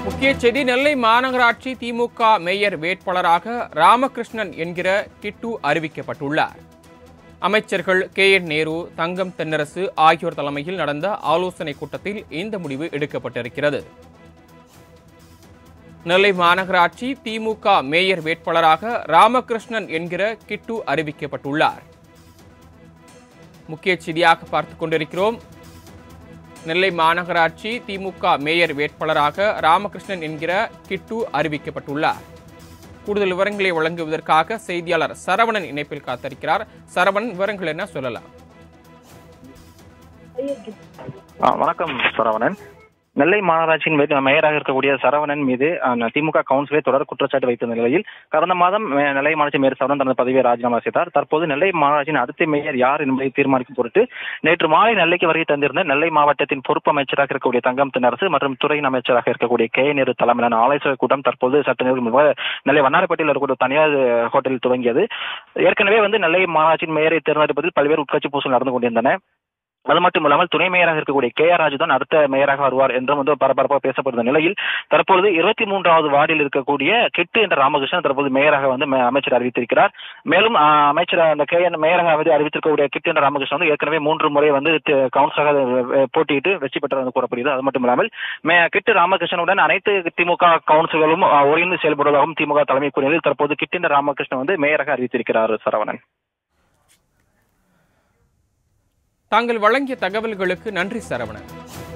முக்கிய செய்தி நெல்லை மாநகராட்சி திமுக மேயர் வேட்பாளராக ராமகிருஷ்ணன் என்கிற கிட்டு அறிவிக்கப்பட்டுள்ளார் அமைச்சர்கள் கே என் நேரு தங்கம் தென்னரசு ஆகியோர் தலைமையில் நடந்த ஆலோசனை கூட்டத்தில் இந்த முடிவு எடுக்கப்பட்டிருக்கிறது நெல்லை மாநகராட்சி திமுக மேயர் வேட்பாளராக ராமகிருஷ்ணன் என்கிற கிட்டு அறிவிக்கப்பட்டுள்ளார் முக்கிய செய்தியாக பார்த்துக் கொண்டிருக்கிறோம் நெல்லை மாநகராட்சி திமுக மேயர் வேட்பாளராக ராமகிருஷ்ணன் என்கிற கிட்டு அறிவிக்கப்பட்டுள்ளார் கூடுதல் விவரங்களை வழங்குவதற்காக செய்தியாளர் சரவணன் இணைப்பில் காத்திருக்கிறார் சரவணன் விவரங்கள் என்ன சொல்லலாம் ஆ, வணக்கம் சரவணன் நெல்லை மாநகராட்சியின் மே- மேயராக இருக்கக்கூடிய சரவணன் மீது ஆ, திமுக கவுன்சிலே தொடர் குற்றச்சாட்டு வைத்த நிலையில் கடந்த மாதம் மே- நெல்லை மாநகராட்சி மேயர் சரவணன் தனது பதவியை ராஜினாமா செய்தார் தற்போது நெல்லை மாநகராட்சியின் அடுத்த மேயர் யார் என்பதை தீர்மானிக்கும் பொருட்டு நேற்று மாலை நெல்லைக்கு வருகை தந்திருந்த நெல்லை மாவட்டத்தின் பொறுப்பு அமைச்சராக இருக்கக்கூடிய தங்கம் தென்னரசு மற்றும் துறையின் அமைச்சராக இருக்கக்கூடிய கே நேரு தலைமையிலான ஆலோசனை கூட்டம் தற்போது சட்ட நேரம் முன்பாக நெல்லை வண்ணாரப்பேட்டையில் இருக்கக்கூடிய தனியார் ஹோட்டலில் துவங்கியது ஏற்கனவே வந்து நெல்லை மாநகராட்சியின் மேயரை தேர்ந்தெடுப்பதில் பல்வேறு உட்கட்சி பூசல் நடந்து கொண்டிருந்தன அது மட்டும் இல்லாமல் துணை மேயராக இருக்கக்கூடிய கே ஆர் ராஜு தான் அடுத்த மேயராக வருவார் என்றும் வந்து பரபரப்பாக பேசப்படுற நிலையில் தற்பொழுது இருபத்தி மூன்றாவது வார்டில் இருக்கக்கூடிய கிட்டு என்ற ராமகிருஷ்ணன் தற்போது மேயராக வந்து மே- அமைச்சர் அறிவித்திருக்கிறார் மேலும் ஆ, அமைச்சர் அந்த கே என் மேயராக வந்து அறிவித்திருக்கக்கூடிய கிட்டு என்ற ராமகிருஷ்ணன் வந்து ஏற்கனவே மூன்று முறை வந்து தி- கவுன்சிலராக அஹ், போட்டியிட்டு வெற்றி பெற்றார் என்று கூறப்படுகிறது அது மட்டும் இல்லாமல் மே கிட்டு ராமகிருஷ்ணனுடன் அனைத்து திமுக கவுன்சிலர்களும் ஆ, ஒருங்கிணைந்து செயல்படுவதாகவும் திமுக தலைமை கூறியதில் தற்போது கிட்டு என்ற ராமகிருஷ்ணன் வந்து மேயராக அறிவித்திருக்கிறார் சரவணன் தாங்கள் வழங்கிய தகவல்களுக்கு நன்றி சரவணன்